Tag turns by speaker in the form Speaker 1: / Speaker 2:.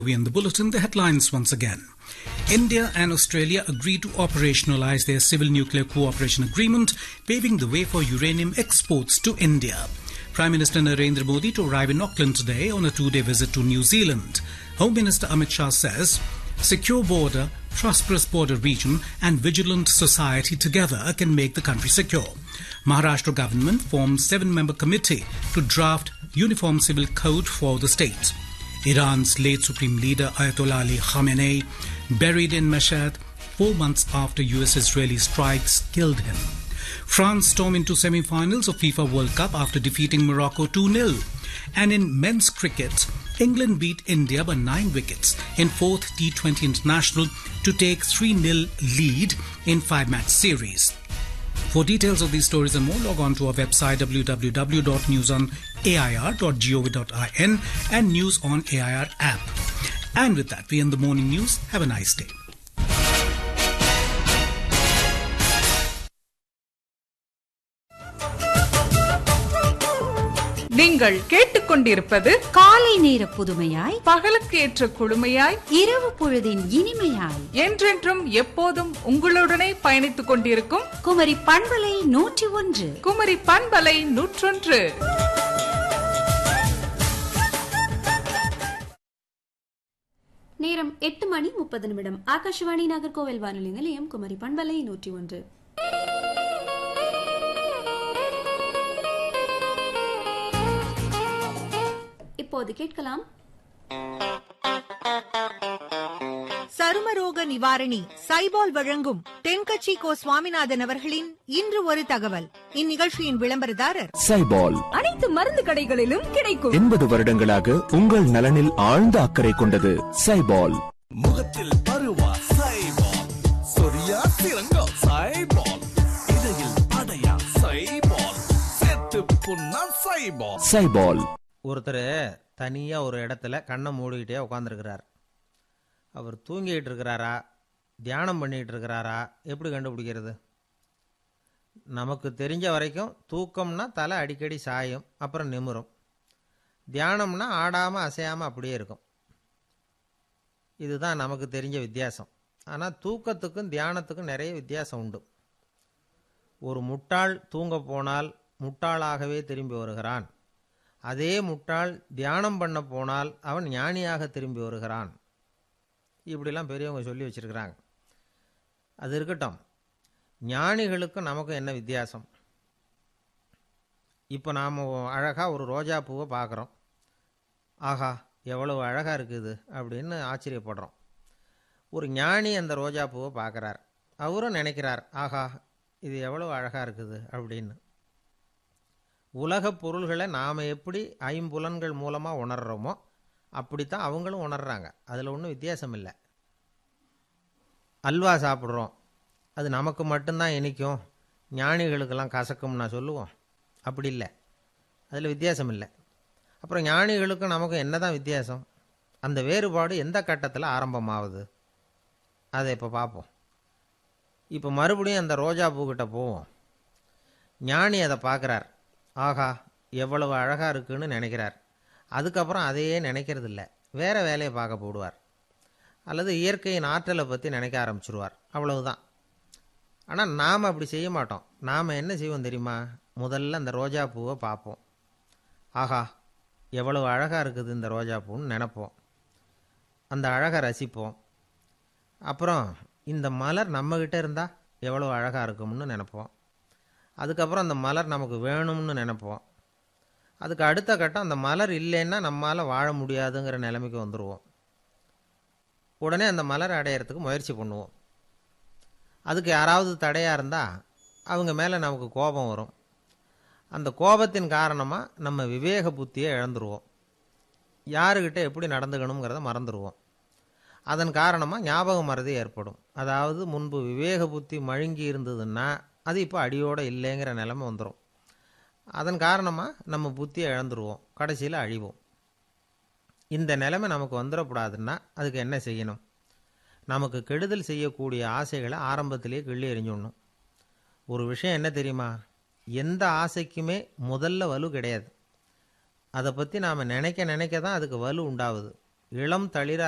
Speaker 1: We in the bulletin, the headlines once again. India and Australia agreed to operationalize their civil nuclear cooperation agreement, paving the way for uranium exports to India. Prime Minister Narendra Modi to arrive in Auckland today on a two-day visit to New Zealand. Home Minister Amit Shah says, secure border, prosperous border region and vigilant society together can make the country secure. Maharashtra government formed seven-member committee to draft uniform civil code for the state. Iran's late supreme leader Ayatollah Ali Khamenei buried in Mashhad four months after US-Israeli strikes killed him. France stormed into semi-finals of FIFA World Cup after defeating Morocco 2-0. And in men's cricket, England beat India by 9 wickets in 4th T20 International to take 3-0 lead in 5-match series. For details of these stories and more, log on to our website www.newsonair.gov.in and News on AIR app. And with that, we end the morning news. Have a nice day.
Speaker 2: நீங்கள் கேட்டுக்கொண்டிருப்பது
Speaker 3: காலை நேர புதுமையாய்
Speaker 2: பகலுக்கு ஏற்ற குழுமையாய்
Speaker 3: இரவு பொழுதின் இனிமையாய்
Speaker 2: என்றென்றும் எப்போதும் உங்களுடனே பயணித்துக் கொண்டிருக்கும்
Speaker 3: குமரி பண்பலை நூற்றி ஒன்று
Speaker 2: குமரி பண்பலை நூற்றொன்று
Speaker 4: நேரம் எட்டு மணி முப்பது நிமிடம் ஆகாஷவாணி நாகர்கோவில் வானொலி நிலையம் குமரி பண்பலை நூற்றி ஒன்று இப்போது கேட்கலாம்
Speaker 5: சருமரோக நிவாரணி சைபால் வழங்கும் தென்கட்சி கோ சுவாமிநாதன் அவர்களின் இன்று ஒரு தகவல் இந்நிகழ்ச்சியின் விளம்பரதாரர்
Speaker 6: சைபால்
Speaker 5: அனைத்து மருந்து கடைகளிலும் கிடைக்கும்
Speaker 6: எண்பது வருடங்களாக உங்கள் நலனில் ஆழ்ந்த அக்கறை கொண்டது சைபால்
Speaker 7: முகத்தில் பருவா சைபால் சொரியா சிறங்கோ சைபால் இடையில் அடையா சைபால் செத்து புண்ணா சைபால்
Speaker 6: சைபால்
Speaker 8: ஒருத்தர் தனியாக ஒரு இடத்துல கண்ணை மூடிக்கிட்டே உட்காந்துருக்கிறார் அவர் தூங்கிட்டு இருக்கிறாரா தியானம் பண்ணிகிட்டு இருக்கிறாரா எப்படி கண்டுபிடிக்கிறது நமக்கு தெரிஞ்ச வரைக்கும் தூக்கம்னா தலை அடிக்கடி சாயும் அப்புறம் நிமிரும் தியானம்னா ஆடாமல் அசையாமல் அப்படியே இருக்கும் இதுதான் நமக்கு தெரிஞ்ச வித்தியாசம் ஆனால் தூக்கத்துக்கும் தியானத்துக்கும் நிறைய வித்தியாசம் உண்டு ஒரு முட்டாள் தூங்க போனால் முட்டாளாகவே திரும்பி வருகிறான் அதே முட்டாள் தியானம் பண்ண போனால் அவன் ஞானியாக திரும்பி வருகிறான் இப்படிலாம் பெரியவங்க சொல்லி வச்சிருக்கிறாங்க அது இருக்கட்டும் ஞானிகளுக்கும் நமக்கும் என்ன வித்தியாசம் இப்போ நாம் அழகாக ஒரு ரோஜா பூவை பார்க்குறோம் ஆஹா எவ்வளவு அழகாக இருக்குது அப்படின்னு ஆச்சரியப்படுறோம் ஒரு ஞானி அந்த ரோஜா பூவை பார்க்குறார் அவரும் நினைக்கிறார் ஆஹா இது எவ்வளவு அழகாக இருக்குது அப்படின்னு உலகப் பொருள்களை நாம் எப்படி ஐம்புலன்கள் மூலமாக உணர்கிறோமோ அப்படித்தான் அவங்களும் உணர்றாங்க அதில் ஒன்றும் வித்தியாசம் இல்லை அல்வா சாப்பிட்றோம் அது நமக்கு மட்டும்தான் இனிக்கும் ஞானிகளுக்கெல்லாம் கசக்கும்னா சொல்லுவோம் அப்படி இல்லை அதில் வித்தியாசம் இல்லை அப்புறம் ஞானிகளுக்கும் நமக்கும் என்ன தான் வித்தியாசம் அந்த வேறுபாடு எந்த கட்டத்தில் ஆரம்பமாகுது அதை இப்போ பார்ப்போம் இப்போ மறுபடியும் அந்த ரோஜா பூக்கிட்ட போவோம் ஞானி அதை பார்க்குறார் ஆஹா எவ்வளவு அழகாக இருக்குன்னு நினைக்கிறார் அதுக்கப்புறம் அதையே நினைக்கிறது இல்லை வேறு வேலையை பார்க்க போடுவார் அல்லது இயற்கையின் ஆற்றலை பற்றி நினைக்க ஆரம்பிச்சிருவார் அவ்வளவுதான் ஆனால் நாம் அப்படி செய்ய மாட்டோம் நாம் என்ன செய்வோம் தெரியுமா முதல்ல அந்த ரோஜா பூவை பார்ப்போம் ஆஹா எவ்வளவு அழகாக இருக்குது இந்த ரோஜா பூன்னு நினப்போம் அந்த அழகை ரசிப்போம் அப்புறம் இந்த மலர் நம்மக்கிட்ட இருந்தால் எவ்வளோ அழகாக இருக்கும்னு நினப்போம் அதுக்கப்புறம் அந்த மலர் நமக்கு வேணும்னு நினைப்போம் அதுக்கு அடுத்த கட்டம் அந்த மலர் இல்லைன்னா நம்மளால் வாழ முடியாதுங்கிற நிலைமைக்கு வந்துடுவோம் உடனே அந்த மலர் அடையிறதுக்கு முயற்சி பண்ணுவோம் அதுக்கு யாராவது தடையாக இருந்தால் அவங்க மேலே நமக்கு கோபம் வரும் அந்த கோபத்தின் காரணமாக நம்ம விவேக புத்தியை இழந்துருவோம் யாருக்கிட்ட எப்படி நடந்துக்கணுங்கிறத மறந்துடுவோம் அதன் காரணமாக ஞாபக மறதி ஏற்படும் அதாவது முன்பு விவேக புத்தி மழுங்கி இருந்ததுன்னா அது இப்போ அடியோடு இல்லைங்கிற நிலைமை வந்துடும் அதன் காரணமாக நம்ம புத்தியை இழந்துருவோம் கடைசியில் அழிவோம் இந்த நிலைமை நமக்கு வந்துடக்கூடாதுன்னா அதுக்கு என்ன செய்யணும் நமக்கு கெடுதல் செய்யக்கூடிய ஆசைகளை ஆரம்பத்திலேயே கிள்ளி எறிஞ்சிடணும் ஒரு விஷயம் என்ன தெரியுமா எந்த ஆசைக்குமே முதல்ல வலு கிடையாது அதை பற்றி நாம் நினைக்க நினைக்க தான் அதுக்கு வலு உண்டாகுது இளம் தளிர